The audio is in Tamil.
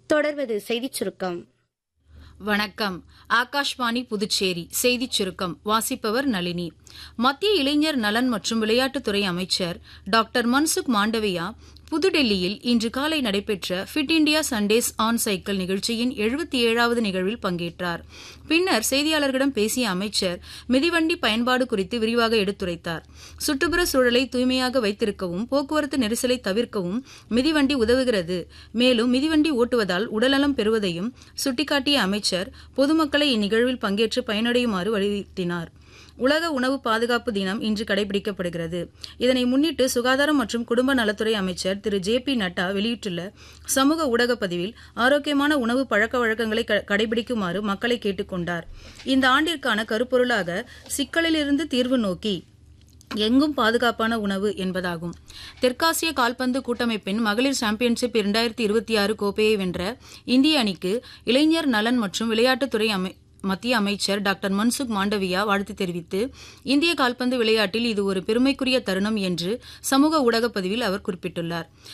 தொடர்வது செய்திச் சுருக்கம் வணக்கம் ஆகாஷ்வாணி புதுச்சேரி செய்திச் சுருக்கம் வாசிப்பவர் நளினி மத்திய இளைஞர் நலன் மற்றும் விளையாட்டுத்துறை அமைச்சர் டாக்டர் மன்சுக் மாண்டவியா புதுடெல்லியில் இன்று காலை நடைபெற்ற fit India Sundays on cycle நிகழ்ச்சியின் எழுபத்தி ஏழாவது நிகழ்வில் பங்கேற்றார் பின்னர் செய்தியாளர்களிடம் பேசிய அமைச்சர் மிதிவண்டி பயன்பாடு குறித்து விரிவாக எடுத்துரைத்தார் சுற்றுப்புற சூழலை தூய்மையாக வைத்திருக்கவும் போக்குவரத்து நெரிசலை தவிர்க்கவும் மிதிவண்டி உதவுகிறது மேலும் மிதிவண்டி ஓட்டுவதால் உடல்நலம் பெறுவதையும் சுட்டிக்காட்டிய அமைச்சர் பொதுமக்களை இந்நிகழ்வில் பங்கேற்று பயனடையுமாறு வலியுறுத்தினார் உலக உணவு பாதுகாப்பு தினம் இன்று கடைபிடிக்கப்படுகிறது இதனை முன்னிட்டு சுகாதாரம் மற்றும் குடும்ப நலத்துறை அமைச்சர் திரு ஜே பி நட்டா வெளியிட்டுள்ள சமூக ஊடக பதிவில் ஆரோக்கியமான உணவு பழக்க வழக்கங்களை கடைபிடிக்குமாறு மக்களை கேட்டுக்கொண்டார் இந்த ஆண்டிற்கான கருப்பொருளாக சிக்கலிலிருந்து தீர்வு நோக்கி எங்கும் பாதுகாப்பான உணவு என்பதாகும் தெற்காசிய கால்பந்து கூட்டமைப்பின் மகளிர் சாம்பியன்ஷிப் இரண்டாயிரத்தி இருபத்தி ஆறு கோப்பையை வென்ற இந்திய அணிக்கு இளைஞர் நலன் மற்றும் விளையாட்டுத்துறை அமை மத்திய அமைச்சர் டாக்டர் மன்சுக் மாண்டவியா வாழ்த்து தெரிவித்து இந்திய கால்பந்து விளையாட்டில் இது ஒரு பெருமைக்குரிய தருணம் என்று சமூக ஊடக பதிவில் அவர் குறிப்பிட்டுள்ளார்